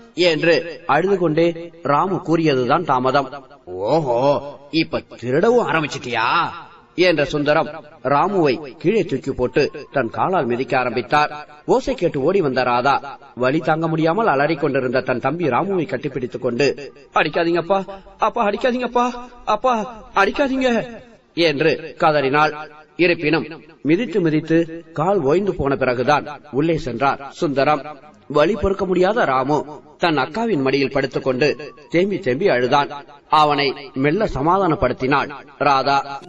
என்று அழுது கொண்டே ராமு கூறியதுதான் தாமதம் ஓஹோ இப்ப திருடவும் ஆரம்பிச்சிட்டியா என்ற சுந்தரம் ராமுவை கீழே தூக்கி போட்டு தன் காலால் மிதிக்க ஆரம்பித்தார் ஓசை கேட்டு ஓடி வந்த ராதா வலி தாங்க முடியாமல் அலறிக் கொண்டிருந்த தன் தம்பி ராமுவை கட்டிப்பிடித்துக் கொண்டு அடிக்காதீங்கப்பா அப்பா அடிக்காதீங்கப்பா அப்பா அடிக்காதீங்க என்று கதறினாள் இருப்பினும் மிதித்து மிதித்து கால் ஓய்ந்து போன பிறகுதான் உள்ளே சென்றார் சுந்தரம் வழி பொறுக்க முடியாத ராமு தன் அக்காவின் மடியில் படுத்துக்கொண்டு தேம்பி தேம்பி அழுதான் அவனை மெல்ல சமாதானப்படுத்தினாள் ராதா